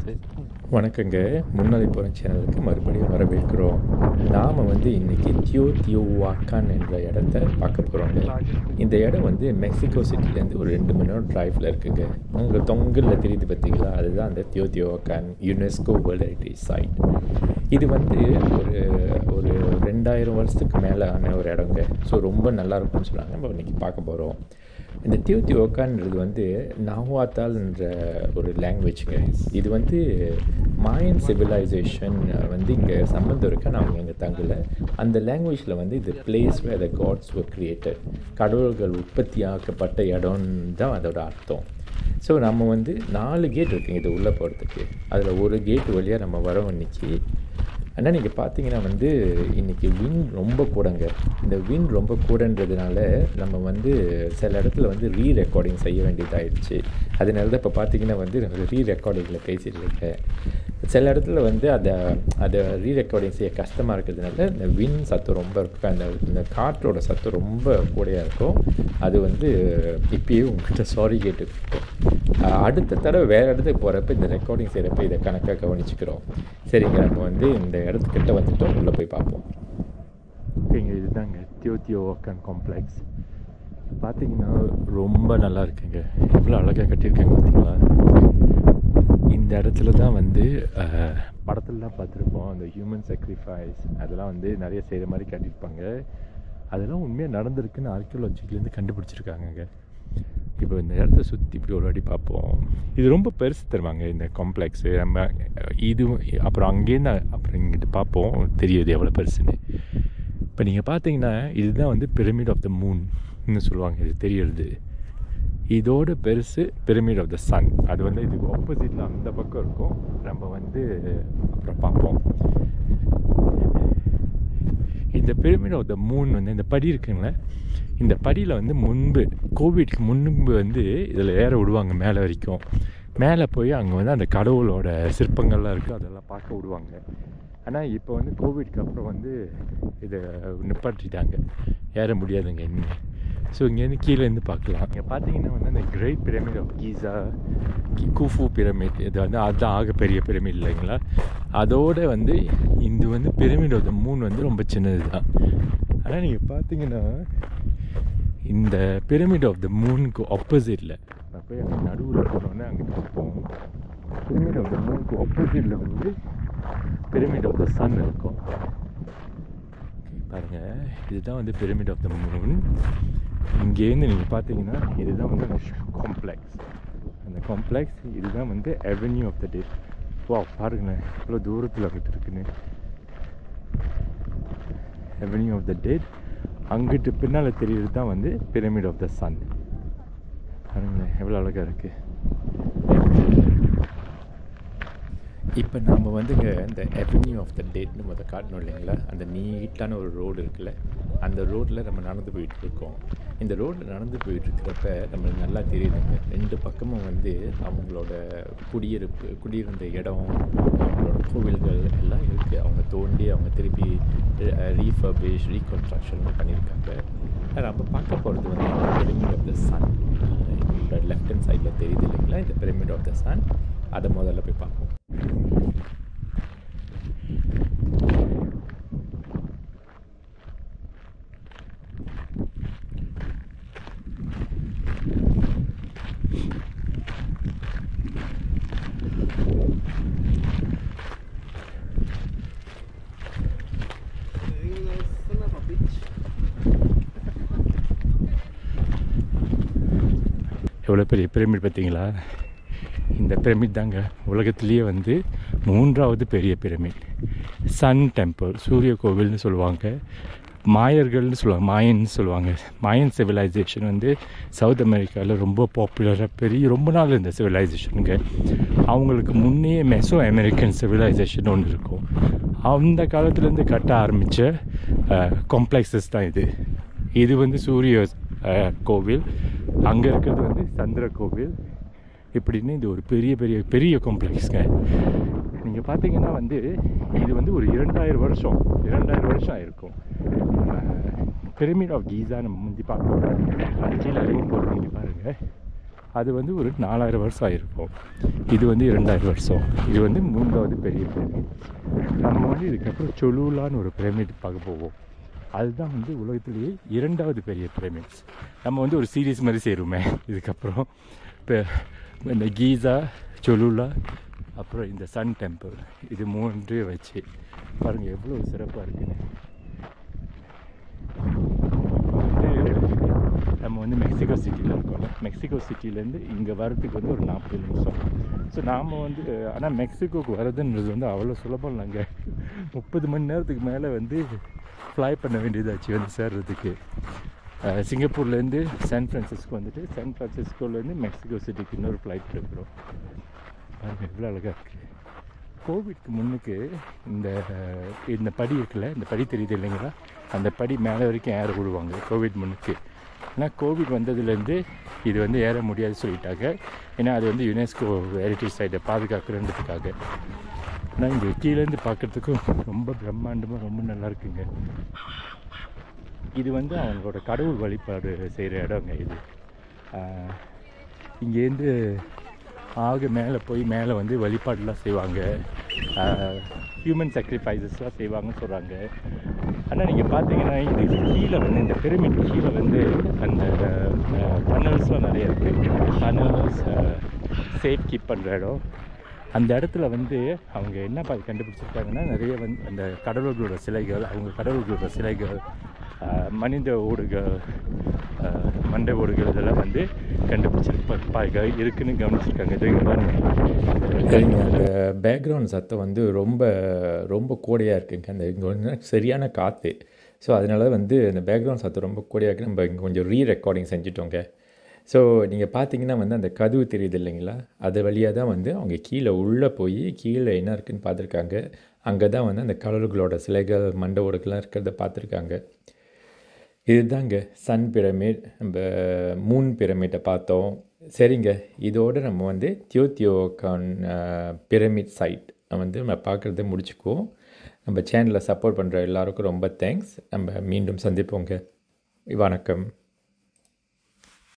friends வணக்கங்க முன்னாடி போகிற சேனலுக்கு மறுபடியும் வரவேற்கிறோம் நாம் வந்து இன்றைக்கி தியோ தியோ வாக்கான் என்ற இடத்த பார்க்க போகிறோங்க இந்த இடம் வந்து மெக்சிகோ சிட்டிலேருந்து ஒரு ரெண்டு மணி நேரம் டிரைவில் இருக்குங்க அங்கே தொங்கலில் தெரியுது பார்த்தீங்களா அதுதான் அந்த Teotihuacan UNESCO world heritage site இது வந்து ஒரு ஒரு ரெண்டாயிரம் வருஷத்துக்கு மேலே ஆன ஒரு இடங்க ஸோ ரொம்ப நல்லா இருக்கும்னு சொன்னாங்க நம்ம இன்றைக்கி பார்க்க போகிறோம் இந்த தியோத்தியோக்கான்றது வந்து நாவாத்தால்ன்ற ஒரு லாங்குவேஜுங்க இது வந்து மாயன் சிவிலைசேஷன் வந்து இங்கே சம்மந்தம் இருக்கு ஆனால் அவங்க இங்கே தங்கலை அந்த லாங்குவேஜில் வந்து இது place where the gods were created கடவுள்கள் உற்பத்தியாக்கப்பட்ட இடம்னு தான் அதோட அர்த்தம் ஸோ நம்ம வந்து நாலு கேட் இருக்குங்க இது உள்ளே போகிறதுக்கு அதில் ஒரு கேட் வழியாக நம்ம வரோம் இன்னைக்கு ஆனால் நீங்கள் பார்த்தீங்கன்னா வந்து இன்றைக்கி வின் ரொம்ப கூடங்க இந்த வின் ரொம்ப கூடன்றதுனால நம்ம வந்து சில இடத்துல வந்து ரீ ரெக்கார்டிங் செய்ய வேண்டியதாகிடுச்சு அதனால தான் இப்போ பார்த்தீங்கன்னா வந்து ரீ ரெக்கார்டிங்கில் பேசிட்டு இருக்கேன் சில இடத்துல வந்து அதை அதை ரீ ரெக்கார்டிங் செய்ய கஷ்டமாக இருக்கிறதுனால இந்த வின் சத்தம் ரொம்ப இருக்கும் அந்த இந்த காற்றோட சத்தம் ரொம்ப கூடையாக இருக்கும் அது வந்து இப்பயே உங்கள்கிட்ட சாரி கேட்டுருக்கோம் அடுத்த தடவை வேறு இடத்துக்கு போகிறப்ப இந்த ரெக்கார்டிங் செய்கிறப்ப இதை கணக்காக கவனிச்சுக்கிறோம் சரிங்க நம்ம வந்து இந்த இடத்துக்கிட்ட வந்துட்டோம் உள்ளே போய் பார்ப்போம் ஓகேங்க இதுதாங்க தியோ தியோ ஒக்கன் காம்ப்ளெக்ஸ் பார்த்தீங்கன்னா ரொம்ப நல்லா இருக்குங்க எவ்வளோ அழகாக கட்டியிருக்காங்க பார்த்தீங்களா இந்த இடத்துல தான் வந்து அஹ், படத்துலலாம் பார்த்துருப்போம் அந்த ஹியூமன் sacrifice அதெல்லாம் வந்து நிறைய செய்கிற மாதிரி கட்டியிருப்பாங்க அதெல்லாம் உண்மையாக நடந்திருக்குன்னு ஆர்கியோலஜிலேருந்து கண்டுபிடிச்சிருக்காங்கங்க இப்போ இந்த இடத்த சுற்றி இப்படி ஒரு வாட்டி பார்ப்போம் இது ரொம்ப பெருசு தருவாங்க இந்த காம்ப்ளெக்ஸு நம்ம அஹ், இது அப்புறம் அங்கேருந்து அப்புறம் இங்கிட்டு பார்ப்போம் தெரியுது எவ்வளோ பெருசுன்னு இப்போ நீங்கள் பார்த்தீங்கன்னா இதுதான் வந்து பிரமிட் ஆஃப் த மூன்னு சொல்லுவாங்க இது தெரியறது இதோட பெருசு பிரமிட் ஆஃப் த சன் அது வந்து இதுக்கு ஆப்போசிட்டில் அந்த பக்கம் இருக்கும் நம்ம வந்து அப்புறம் பார்ப்போம் இந்த பிரமிட் ஆஃப் த மூன் வந்து இந்த படி இருக்குங்களே இந்த படியில் வந்து முன்பு கோவிட்க்கு முன்பு வந்து இதில் ஏற விடுவாங்க மேலே வரைக்கும் மேலே போய் அங்கே வந்து அந்த கடவுளோட சிற்பங்கள்லாம் இருக்குது அதெல்லாம் பார்க்க விடுவாங்க ஆனால் இப்போ வந்து கோவிட்க்கு அப்புறம் வந்து இதை நிப்பாட்டிட்டாங்க ஏற முடியாதுங்க இனிமேல் ஸோ இங்கேருந்து கீழேருந்து பார்க்கலாம் இங்கே பார்த்தீங்கன்னா வந்து அந்த great pyramid of Giza Khufu pyramid இது வந்து அதுதான் ஆக பெரிய பிரமிட் இல்லைங்களா அதோட வந்து இது வந்து பிரமிட் ஆஃப் த மூன் வந்து ரொம்ப சின்னது தான் ஆனால் நீங்கள் பார்த்தீங்கன்னா இந்த பிரமிட் ஆஃப் த மூனுக்கு ஆப்போசிட்டில் நான் போய் அங்கே நடுவில் போனோன்னே அங்கே பார்ப்போம் பிரமிட் ஆஃப் த மூனுக்கு ஆப்போசிட்டில் வந்து பிரமிட் ஆஃப் த சன் இருக்கும் பாருங்க இதுதான் வந்து பிரமிட் ஆஃப் த மூன் இங்கேருந்து நீங்கள் பார்த்தீங்கன்னா இதுதான் வந்து அந்த காம்ப்ளெக்ஸ் அந்த காம்ப்ளெக்ஸ் இதுதான் வந்து அவென்யூ ஆஃப் த டே வா பாருங்களேன் இவ்வளோ தூரத்தில் அங்கிட்டு இருக்குன்னு அவென்யூ ஆஃப் த டேட் அங்கிட்டு பின்னால் தெரியுறது தான் வந்து பிரமிட் ஆஃப் த சன் பாருங்களேன் எவ்வளோ அழகாக இருக்குது இப்போ நாம் வந்துங்க இந்த அவென்யூ ஆஃப் த டேட்னு முதல் காட்டணும் இல்லைங்களா அந்த நீட்டான ஒரு ரோடு இருக்குல்ல அந்த ரோட்டில் நம்ம நடந்து போயிட்டு இருக்கோம் இந்த ரோட்டில் நடந்து போயிட்டு இருக்கிறப்ப நம்மளுக்கு நல்லா தெரியுதுங்க ரெண்டு பக்கமும் வந்து அவங்களோட குடியிருப்பு குடியிருந்த இடம் அவங்களோட கோவில்கள் எல்லாம் இருக்குது அவங்க தோண்டி அவங்க திருப்பி ரீஃபர்பிஷ் ரீகன்ஸ்ட்ரக்ஷன் பண்ணியிருக்காங்க நம்ம பார்க்க போகிறது வந்து பிரமிட் ஆஃப் த சன் என்னோட லெஃப்ட் ஹேண்ட் சைடில் தெரியுது இல்லைங்களா இந்த பிரமிட் ஆஃப் த சன் அதை முதல்ல போய் பார்ப்போம் எவ்வளோ பெரிய பிரமிட் பார்த்தீங்களா இந்த பிரமிட் தாங்க உலகத்திலேயே வந்து மூன்றாவது பெரிய பிரமிட் சன் டெம்பிள் சூரிய கோவில்னு சொல்லுவாங்க மாயர்கள்னு சொல்லுவாங்க மாயன்னு சொல்லுவாங்க மாயன் சிவிலைசேஷன் வந்து சவுத் அமெரிக்காவில் ரொம்ப பாப்புலராக பெரிய ரொம்ப நாள் இருந்த சிவிலைசேஷனுங்க அவங்களுக்கு முன்னே மெசோ அமெரிக்கன் சிவிலைசேஷன் ஒன்று இருக்கும் அந்த காலத்துலேருந்து கட்ட ஆரம்பித்த காம்ப்ளெக்ஸஸ் தான் இது இது வந்து சூரிய அஹ், கோவில் அங்கே இருக்கிறது வந்து சந்திர கோவில் இப்படின்னு இது ஒரு பெரிய பெரிய பெரிய காம்ப்ளெக்ஸ்ங்க நீங்கள் பார்த்தீங்கன்னா வந்து இது வந்து ஒரு இரண்டாயிரம் வருஷம் இரண்டாயிரம் வருஷம் ஆயிருக்கும் பிரமிட் ஆஃப் கீஸா நம்ம முந்தி பார்க்கணும் அது கீழே இறங்கி போகிறது இங்கே பாருங்கள் அது வந்து ஒரு நாலாயிரம் வருஷம் ஆகிருக்கும் இது வந்து இரண்டாயிரம் வருஷம் இது வந்து மூன்றாவது பெரிய பிரமிட் நம்ம வந்து இதுக்கப்புறம் சொலூலான்னு ஒரு பிரமிட் பார்க்க போவோம் அதுதான் வந்து உலகத்திலேயே இரண்டாவது பெரிய பிரமிட்ஸ் நம்ம வந்து ஒரு சீரீஸ் மாதிரி சேருமே இதுக்கப்புறம் இப்போ இந்த கீசா சொலுலா அப்புறம் இந்த சன் டெம்பிள் இது மூன்று வச்சு பாருங்கள் எவ்வளோ சிறப்பாக இருக்குன்னு வந்து நம்ம வந்து மெக்சிகோ சிட்டியில் இருக்கோம்ல மெக்சிகோ சிட்டிலேருந்து இங்கே வரதுக்கு வந்து ஒரு நாற்பது நிமிஷம் ஸோ நாம் வந்து ஆனால் மெக்சிகோக்கு வரதுன்றது வந்து அவ்வளோ சுலபம் இல்லைங்க முப்பது மணி நேரத்துக்கு மேலே வந்து ஃப்ளை பண்ண வேண்டியதாச்சு வந்து சேர்றதுக்கு அஹ், சிங்கப்பூர்லேருந்து சான் ஃப்ரான்சிஸ்கோ வந்துட்டு சான் ஃப்ரான்சிஸ்கோலேருந்து மெக்சிகோ சிட்டிக்கு இன்னொரு ஃப்ளைட் எடுக்கிறோம் பாருங்கள் எவ்வளோ அழகாக இருக்குது கோவிட்க்கு முன்னுக்கு இந்த இந்த படி இருக்குல்ல இந்த படி தெரியுது இல்லைங்களா அந்த படி மேலே வரைக்கும் ஏற விடுவாங்க கோவிட் முன்னுக்கு ஆனால் கோவிட் வந்ததுலேருந்து இது வந்து ஏற முடியாது சொல்லிட்டாங்க ஏன்னா அது வந்து யுனெஸ்கோ ஹெரிட்டேஜ் சைட்டை பாதுகாக்கிறன்றதுக்காக ஆனால் இங்கே கீழேருந்து பார்க்குறதுக்கும் ரொம்ப பிரம்மாண்டமாக ரொம்ப நல்லா இருக்குங்க இது வந்து அவங்களோட கடவுள் வழிபாடு செய்கிற இடங்க இது ஆஹ், இங்கேருந்து ஆக மேலே போய் மேலே வந்து வழிபாடுலாம் செய்வாங்க ஹியூமன் சாக்ரிஃபைசஸ்லாம் செய்வாங்கன்னு சொல்கிறாங்க ஆனால் நீங்கள் பார்த்தீங்கன்னா இதுக்கு கீழே வந்து இந்த பிரமிட் கீழே வந்து அந்த டனல்ஸ்லாம் நிறைய இருக்குது டனல்ஸ் சேஃப் கீப் பண்ணுற இடம் அந்த இடத்துல வந்து அவங்க என்ன பார்த்து கண்டுபிடிச்சிருக்காங்கன்னா நிறைய வந்து அந்த கடவுள்களோட சிலைகள் அவங்க கடவுள்களோட சிலைகள் ஆஹ், மனித ஓடுகள் ஆஹ், மண்டை ஓடுகள் இதெல்லாம் வந்து கண்டுபிடிச்சிருப்பாங்க இருக்குன்னு கவனிச்சிருக்காங்க இது இங்க பாருங்க சரிங்க அந்த பேக்ரவுண்ட் சத்தம் வந்து ரொம்ப ரொம்ப கோடையாக இருக்குங்க அந்த இங்கே வந்து சரியான காற்று ஸோ அதனால வந்து அந்த பேக்ரவுண்ட் சத்தம் ரொம்ப கோடையாக இருக்கு நம்ம இங்கே கொஞ்சம் ரீ ரெக்கார்டிங் செஞ்சுட்டோங்க ஸோ நீங்கள் பார்த்தீங்கன்னா வந்து அந்த கதவு தெரியுது இல்லைங்களா அது வழியாக தான் வந்து அவங்க கீழே உள்ளே போய் கீழே என்ன இருக்குன்னு பார்த்துருக்காங்க அங்கே தான் வந்து அந்த கடவுள்களோட சிலைகள் மண்டை ஓடுகள்லாம் இருக்கிறத பார்த்துருக்காங்க இதுதாங்க சன் பிரமிட் நம்ம மூன் பிரமிட்டை பார்த்தோம் சரிங்க இதோடு நம்ம வந்து தியோ தியோகான் பிரமிட் சைட் வந்து நம்ம பார்க்குறத முடிச்சுக்குவோம் நம்ம சேனலை சப்போர்ட் பண்ணுற எல்லாருக்கும் ரொம்ப தேங்க்ஸ் நம்ம மீண்டும் சந்திப்போங்க வணக்கம்